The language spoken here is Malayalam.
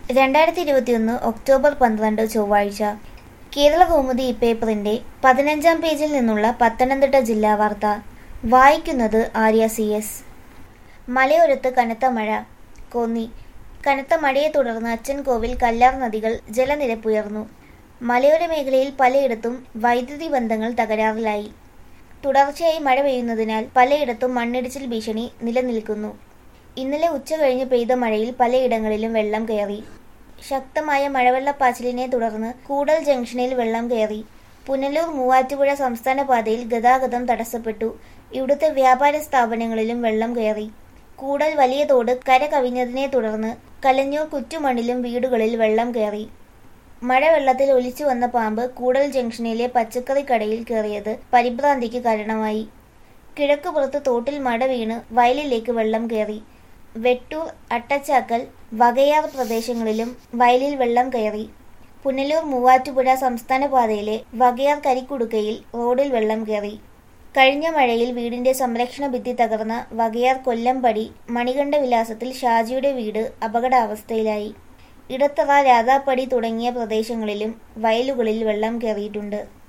രണ്ടായിരത്തി ഇരുപത്തിയൊന്ന് ഒക്ടോബർ പന്ത്രണ്ട് ചൊവ്വാഴ്ച കേരള കൗമുദി പേപ്പറിന്റെ പതിനഞ്ചാം പേജിൽ നിന്നുള്ള പത്തനംതിട്ട ജില്ലാ വാർത്ത വായിക്കുന്നത് ആര്യ സി എസ് മലയോരത്ത് കനത്ത മഴ കോന്നി കനത്ത മഴയെ തുടർന്ന് അച്ചൻകോവിൽ കല്ലാർ നദികൾ ജലനിരപ്പുയർന്നു മലയോര മേഖലയിൽ പലയിടത്തും വൈദ്യുതി ബന്ധങ്ങൾ തകരാറിലായി തുടർച്ചയായി മഴ പെയ്യുന്നതിനാൽ പലയിടത്തും മണ്ണിടിച്ചിൽ ഭീഷണി നിലനിൽക്കുന്നു ഇന്നലെ ഉച്ച കഴിഞ്ഞ് പെയ്ത മഴയിൽ പലയിടങ്ങളിലും വെള്ളം കയറി ശക്തമായ മഴവെള്ളപ്പാച്ചിലിനെ തുടർന്ന് കൂടൽ ജംഗ്ഷനിൽ വെള്ളം കയറി പുനലൂർ മൂവാറ്റുപുഴ സംസ്ഥാന പാതയിൽ ഗതാഗതം തടസ്സപ്പെട്ടു ഇവിടുത്തെ വ്യാപാര സ്ഥാപനങ്ങളിലും വെള്ളം കയറി കൂടൽ വലിയ തോട് കര കവിഞ്ഞതിനെ തുടർന്ന് കലഞ്ഞൂർ കുറ്റുമണ്ണിലും വീടുകളിൽ വെള്ളം കയറി മഴവെള്ളത്തിൽ ഒലിച്ചു വന്ന പാമ്പ് കൂടൽ ജംഗ്ഷനിലെ പച്ചക്കറി കടയിൽ കയറിയത് പരിഭ്രാന്തിക്ക് കാരണമായി കിഴക്കുപുറത്ത് തോട്ടിൽ മട വീണ് വയലിലേക്ക് വെള്ളം കയറി വെട്ടൂർ അട്ടച്ചാക്കൽ വകയാർ പ്രദേശങ്ങളിലും വയലിൽ വെള്ളം കയറി പുനലൂർ മൂവാറ്റുപുഴ സംസ്ഥാന പാതയിലെ വകയാർ കരിക്കുടുക്കയിൽ റോഡിൽ വെള്ളം കയറി കഴിഞ്ഞ മഴയിൽ വീടിന്റെ സംരക്ഷണ ഭിത്തി തകർന്ന വകയാർ കൊല്ലംപടി മണികണ്ഠ വിലാസത്തിൽ ഷാജിയുടെ വീട് അപകടാവസ്ഥയിലായി ഇടത്തറ രാധാപ്പടി തുടങ്ങിയ പ്രദേശങ്ങളിലും വയലുകളിൽ വെള്ളം കയറിയിട്ടുണ്ട്